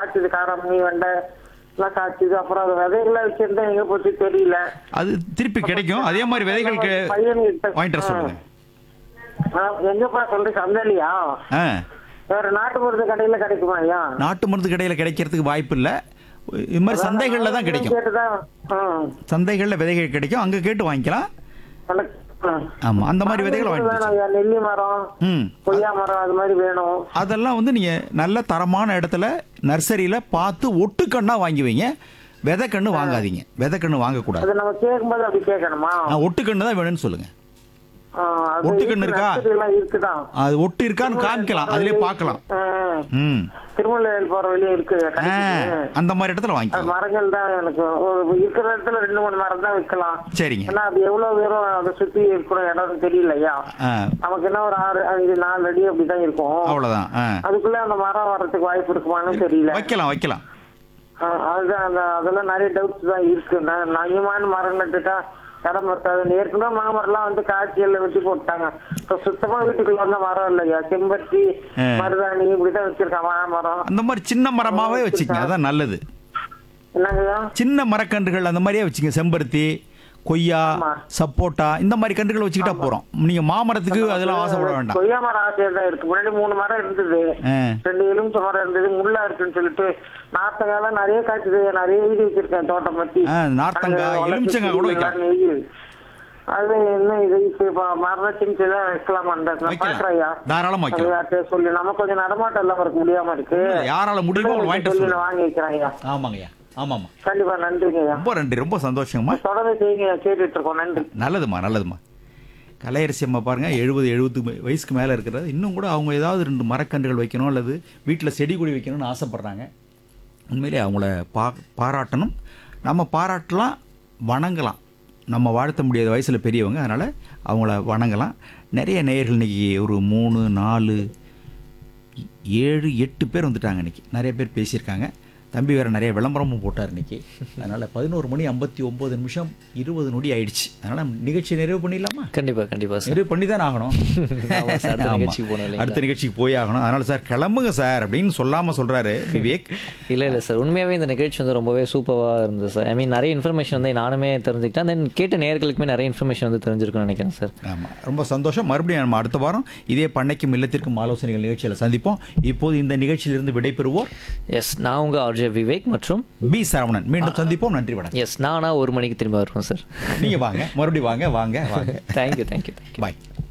காய்ச்சது காராமணி வெண்டை எல்லாம் காய்ச்சது அப்புறம் அது விதைகள்லாம் வச்சிருந்தா எங்க போச்சு தெரியல அது திருப்பி கிடைக்கும் அதே மாதிரி விதைகள் கே- பையன்கிட்ட- வாங்கிட்டு வர சொல்லுங்க ஆ, எங்கப்பா சொல்ற சந்தையிலயா ஆ வேற நாட்டு மருந்து கடையில கிடைக்குமா ஐயா நாட்டு மருந்து கடையில் கிடைக்கிறதுக்கு வாய்ப்பு இல்லை இது மாதிரி சந்தைகளில் தான் கிடைக்கும் கேட்டுதான் ம். சந்தைகளில் விதைகள் கிடைக்கும் அங்கே கேட்டு வாங்கிக்கலாம் எனக்கு- ம். ஆமாம் அந்த மாதிரி விதைகளை மரங்கள் வாங்கி வேணும் ஐயா, நெல்லி மரம் ம் கொய்யா மரம் அது மாதிரி வேணும் அதெல்லாம் வந்து நீங்கள் நல்ல தரமான இடத்துல நர்சரியில் பார்த்து ஒட்டுக்கண்ணாக வாங்கி வைங்க விதைக்கண்ணு வாங்காதீங்க விதைக்கண்ணு வாங்கக்கூடாது அது நம்ம கேட்கும்போது அப்படி கேட்கணுமா ஆ, ஒட்டுக்கண்ணு தான் வேணும்னு சொல்லுங்கள் ஆ, அது ஒட்டுக்கண்ணு இருக்கு, இருக்கா? நர்சரி எல்லாம் இருக்குதான் அது ஒட்டு இருக்கான்னு காமிக்கலாம் அதிலே பார்க்கலாம் ம். ம் திருமலையில் போற வழியும் இருக்கு ஆ, கிடைக்குது. அந்த மாதிரி இடத்துல அது வாங்கிக்கலாம் மரங்கள் தான் எனக்கு ஒரு இருக்கிற இடத்துல ரெண்டு மூணு மரம் தான் வைக்கலாம் சரிங்க ஏன்னா அது எவ்வளவு தூரம் அதை சுத்தி இருக்கிற இடம் தெரியலையா ஆ நமக்கு என்ன ஒரு ஆறு அஞ்சு நாலு அடி அப்படிதான் இருக்கும் அவ்வளோதான் ஆ அதுக்குள்ள அந்த மரம் வர்றதுக்கு வாய்ப்பு இருக்குமான்னு தெரியல வைக்கலாம் வைக்கலாம் ஆ, அதுதான் அந்த அதெல்லாம் நிறைய டவுட்ஸ் தான் இருக்கு நான் நயமான மரம் நட்டுட்டா இடம் பத்தாது ஏற்கனவே மாமரம்லாம் வந்து காய்ச்சியல்ல வெட்டி போட்டாங்க இப்ப சுத்தமா வீட்டுக்குள்ள வந்த மரம் இல்லையா செம்பருத்தி ஆ. மருதாணி இப்படிதான் வச்சிருக்கான் மாமரம் அந்த மாதிரி சின்ன மரமாவே வச்சுக்கங்க அதான் நல்லது என்னங்கய்யா சின்ன மரக்கன்றுகள் அந்த மாதிரியே வச்சுங்க செம்பருத்தி கொய்யா ஆமா. சப்போட்டா இந்த மாதிரி கன்றுகள் வச்சுக்கிட்டா போறோம் நீங்க மாமரத்துக்கு அதெல்லாம் ஆசைப்பட வேண்டாம் கொய்யா மரம் ஆசையா தான் இருக்கு முன்னாடி மூணு மரம் இருந்தது ஆ, ரெண்டு எலுமிச்சை மரம் இருந்தது முள்ளா இருக்குன்னு சொல்லிட்டு நார்த்தங்காய்லாம் நிறைய காய்ச்சது நிறைய எழுதி வச்சிருக்கேன் தோட்டம் பத்தி ஆ, நார்த்தங்காய், அங்க எலுமிச்சங்காய் கூட வைக்கலாம். வளர்ச்சி எழுதி. அது என்ன இது இப்ப மரம் சின்ன சின்னதா வைக்கலாம் அந்த வைக்கலாம். பாக்குறையா தாராளமா வைக்கலாம். யார்கிட்ட சொல்லி நம்ம கொஞ்சம் நடமாட்டம் எல்லாம் இருக்க முடியாம இருக்கு யாரால முடியுமோ அவங்க வாங்கிட்டு சொல்லி சொல்லுங்க நான் வாங்கி வைக்கிறேன் ஐயா ஆமாங்கய்யா ஆமாமா கண்டிப்பா நன்றிங்க ஐயா ரொம்ப நன்றி ரொம்ப சந்தோஷங்கம்மா தொடர்ந்து செய்யுங்க கேட்டுட்டு இருக்கோம் நன்றி நல்லதும்மா நல்லதும்மா கலையரசி அம்மா பாருங்க எழுபது எழுபது வயசுக்கு மேலே இருக்கிறது இன்னும் கூட அவங்க ஏதாவது ரெண்டு மரக்கன்றுகள் வைக்கணும் அல்லது வீட்டில் செடி கொடி வைக்கணும்னு ஆசைப்படுறாங்க உண்மையிலே அவங்கள பா பாராட்டணும் நம்ம பாராட்டலாம் வணங்கலாம் நம்ம வாழ்த்த முடியாத வயசில் பெரியவங்க அதனால் அவங்கள வணங்கலாம் நிறைய நேயர்கள் இன்னைக்கு ஒரு மூணு நாலு ஏழு எட்டு பேர் வந்துட்டாங்க இன்னைக்கு நிறைய பேர் பேசியிருக்காங்க தம்பி வேறு நிறைய விளம்பரமும் போட்டார் இன்னைக்கு அதனால் பதினோரு மணி ஐம்பத்தி ஒம்பது நிமிஷம் இருபது நொடி ஆயிடுச்சு அதனால் நிகழ்ச்சி நிறைவு பண்ணிடலாமா கண்டிப்பா கண்டிப்பா சார் நிறைவு பண்ணி தான் ஆகணும் ஆமா சார், அடுத்த ஆமா. நிகழ்ச்சிக்கு போகணும் இல்லைங்களா? அடுத்த நிகழ்ச்சிக்கு போய் ஆகணும் அதனால சார் கிளம்புங்க சார் அப்படின்னு சொல்லாம சொல்றாரு விவேக் இல்ல இல்ல சார் உண்மையாவே இந்த நிகழ்ச்சி வந்து ரொம்பவே சூப்பரா இருந்தது சார் ஐ மீன் நிறைய இன்ஃபர்மேஷன் வந்து நானுமே தெரிஞ்சுக்கிட்டேன் தென் கேட்ட நேயர்களுக்குமே நிறைய இன்ஃபர்மேஷன் வந்து தெரிஞ்சிருக்கும்னு நினைக்கிறேன் சார் ஆமா ரொம்ப சந்தோஷம் மறுபடியும் நம்ம அடுத்த வாரம் இதே பண்ணைக்கும் இல்லத்திற்கும் ஆலோசனைகள் நிகழ்ச்சியில் சந்திப்போம் இப்போது இந்த நிகழ்ச்சியிலிருந்து விடைபெறுவோர் எஸ் நான் உங்க ஆர்ஜே விவேக் மற்றும் பி சரவணன் மீண்டும் சந்திப்போம் நன்றி வணக்கம் எஸ் நானா ஒரு மணிக்கு திரும்ப வருவேன் சார் நீங்க வாங்க மறுபடியும் வாங்க வாங்க வாங்க தேங்க்யூ தேங்க்யூ தேங்க்யூ பாய்